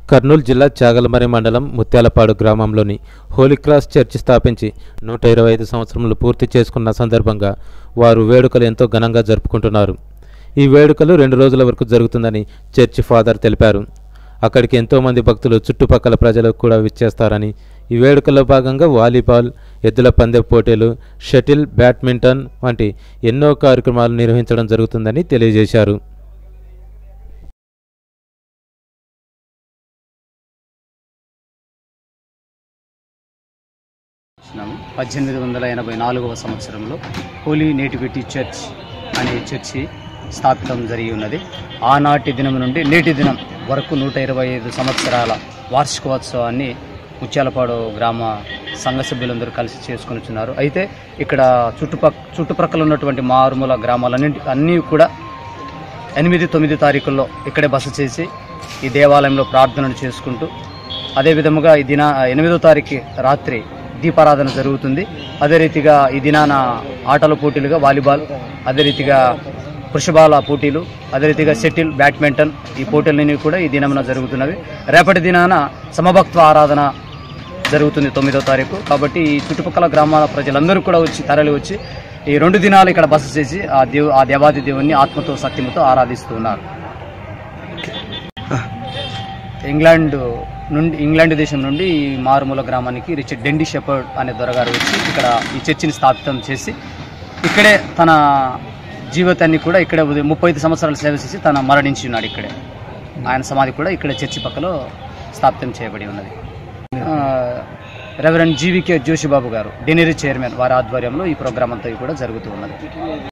కర్నూలు జిల్లా చాగలమరి మండలం ముత్యాలపాడు గ్రామంలోని హోలీ క్రాస్ చర్చి స్థాపించి నూట ఇరవై ఐదు సంవత్సరములు పూర్తి చేసుకున్న సందర్భంగా వారు వేడుకలు ఎంతో ఘనంగా జరుపుకుంటున్నారు ఈ వేడుకలు రెండు రోజుల వరకు జరుగుతుందని చర్చి ఫాదర్ తెలిపారు అక్కడికి ఎంతోమంది భక్తులు చుట్టుపక్కల ప్రజలు కూడా విచ్చేస్తారని ఈ వేడుకల్లో భాగంగా వాలీబాల్ ఎద్దుల పందె పోటీలు షటిల్ బ్యాడ్మింటన్ వంటి ఎన్నో కార్యక్రమాలు నిర్వహించడం జరుగుతుందని తెలియజేశారు చేసినాము పద్దెనిమిది వందల ఎనభై నాలుగవ సంవత్సరంలో హోలీ నేటివిటీ చర్చ్ అనే చర్చి స్థాపితం జరిగి ఉన్నది ఆనాటి దినం నుండి నేటి దినం వరకు నూట ఇరవై ఐదు సంవత్సరాల వార్షికోత్సవాన్ని ముత్యాలపాడు గ్రామ సంఘ సభ్యులందరూ కలిసి చేసుకొనిచున్నారు అయితే ఇక్కడ చుట్టుపక్క చుట్టుప్రక్కల ఉన్నటువంటి మారుమూల గ్రామాలన్నింటి అన్నీ కూడా ఎనిమిది తొమ్మిది తారీఖుల్లో ఇక్కడే బస చేసి ఈ దేవాలయంలో ప్రార్థనలు చేసుకుంటూ అదే విధముగా ఈ దిన ఎనిమిదో తారీఖు రాత్రి దీపారాధన జరుగుతుంది అదే రీతిగా ఈ దినాన ఆటల పోటీలుగా వాలీబాల్ అదే రీతిగా వృషభాల పోటీలు అదే రీతిగా షటిల్ బ్యాడ్మింటన్ ఈ పోటీలన్నీ కూడా ఈ దినమున జరుగుతున్నవి రేపటి దినాన సమభక్త్వ ఆరాధన జరుగుతుంది తొమ్మిదో తారీఖు కాబట్టి ఈ చుట్టుపక్కల గ్రామాల ప్రజలందరూ కూడా వచ్చి తరలి వచ్చి ఈ రెండు దినాలు ఇక్కడ బస చేసి ఆ దేవు ఆ దేవాది దేవుణ్ణి ఆత్మతో సత్యముతో ఆరాధిస్తున్నారు ఇంగ్లాండ్ నుండి ఇంగ్లాండ్ దేశం నుండి ఈ మారుమూల గ్రామానికి రిచర్డ్ డెండి షెపర్డ్ అనే దొరగారు వచ్చి ఇక్కడ ఈ చర్చిని స్థాపితం చేసి ఇక్కడే తన జీవితాన్ని కూడా ఇక్కడే ఉదయం ముప్పై ఐదు సంవత్సరాలు సేవ చేసి తన మరణించి ఉన్నాడు ఇక్కడే ఆయన సమాధి కూడా ఇక్కడ చర్చి పక్కలో స్థాపితం చేయబడి ఉన్నది ఆ, రెవరెండ్ జీవికే జోషిబాబు గారు డెనరీ చైర్మన్ వారి ఆధ్వర్యంలో ఈ ప్రోగ్రామ్ అంతా కూడా జరుగుతూ ఉన్నది